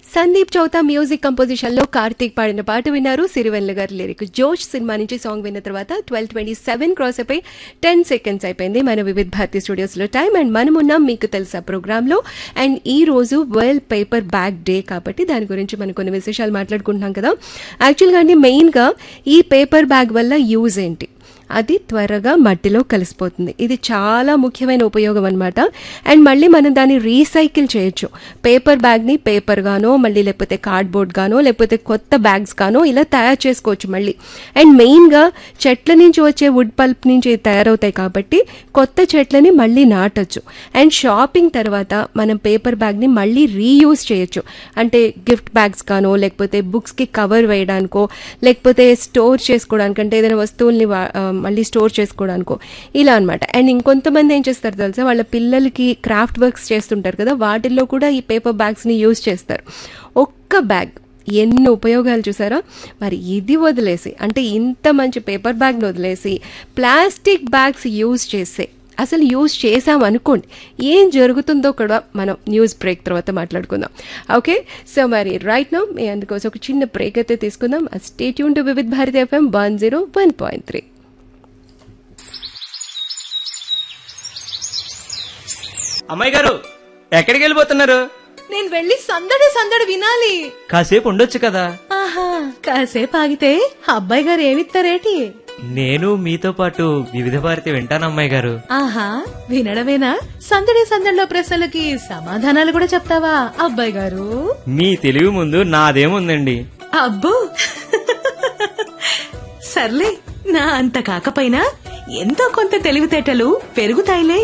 Sandeep Chowta music composition లో కార్తీక్ పాడిన పాట విన్నారు సిరివెన్ల గారి లిరిక్ జోష్ సినిమా నుంచి సాంగ్ విన్న తర్వాత ట్వెల్వ్ ట్వంటీ సెవెన్ క్రాస్ అయిపోయి టెన్ సెకండ్స్ అయిపోయింది మన వివిధ భారతి స్టూడియోస్ లో టైం అండ్ మనం ఉన్నాం మీకు తెలుసా ప్రోగ్రామ్ లో అండ్ ఈ రోజు వరల్డ్ పేపర్ బ్యాగ్ డే కాబట్టి దాని గురించి మనం కొన్ని విశేషాలు మాట్లాడుకుంటున్నాం కదా యాక్చువల్గా అండి మెయిన్ గా ఈ పేపర్ బ్యాగ్ వల్ల యూజ్ ఏంటి అది త్వరగా మట్టిలో కలిసిపోతుంది ఇది చాలా ముఖ్యమైన ఉపయోగం అనమాట అండ్ మళ్ళీ మనం దాన్ని రీసైకిల్ చేయొచ్చు పేపర్ బ్యాగ్ని పేపర్ గానో మళ్ళీ లేకపోతే కార్డ్బోర్డ్ గానో లేకపోతే కొత్త బ్యాగ్స్ గానో ఇలా తయారు చేసుకోవచ్చు మళ్ళీ అండ్ మెయిన్గా చెట్ల నుంచి వచ్చే వుడ్ పల్ప్ నుంచి తయారవుతాయి కాబట్టి కొత్త చెట్లని మళ్ళీ నాటొచ్చు అండ్ షాపింగ్ తర్వాత మనం పేపర్ బ్యాగ్ని మళ్ళీ రీయూజ్ చేయొచ్చు అంటే గిఫ్ట్ బ్యాగ్స్ గానో లేకపోతే బుక్స్కి కవర్ వేయడానికో లేకపోతే స్టోర్ చేసుకోవడానికి అంటే ఏదైనా వస్తువుల్ని వా- ఆ, మళ్ళీ స్టోర్ చేసుకోవడానికో ఇలా అనమాట అండ్ ఇంకొంతమంది ఏం చేస్తారు తెలుసా వాళ్ళ పిల్లలకి క్రాఫ్ట్ వర్క్స్ చేస్తుంటారు కదా వాటిల్లో కూడా ఈ పేపర్ బ్యాగ్స్ని యూజ్ చేస్తారు ఒక్క బ్యాగ్ ఎన్ని ఉపయోగాలు చూసారా మరి ఇది వదిలేసి అంటే ఇంత మంచి పేపర్ బ్యాగ్ని వదిలేసి ప్లాస్టిక్ బ్యాగ్స్ యూజ్ చేసే అసలు యూజ్ చేసాం అనుకోండి ఏం జరుగుతుందో కూడా మనం న్యూస్ బ్రేక్ తర్వాత మాట్లాడుకుందాం ఓకే సో మరి రైట్ నో మీ అందుకోసం ఒక చిన్న బ్రేక్ అయితే తీసుకుందాం స్టేట్ యూన్ to Vividh Bharati FM one zero one point three అమ్మాయి గారు ఎక్కడికి వెళ్ళిపోతున్నారు నేను వెళ్ళి సందడి సందడి వినాలి కాసేపు ఉండొచ్చు కదా ఆహా కాసేపు ఆగితే అబ్బాయి గారు ఏమిస్తారేటి నేను మీతో పాటు వివిధ భారతి వింటాను అమ్మాయి గారు ఆహా వినడమేనా సందడి సందడిలో ప్రశ్నలకి సమాధానాలు కూడా చెప్తావా అబ్బాయి గారు మీ తెలివి ముందు నాదేముందండి అబ్బో సర్లే నా అంత కాకపోయినా ఎంతో కొంత తెలివితేటలు పెరుగుతాయిలే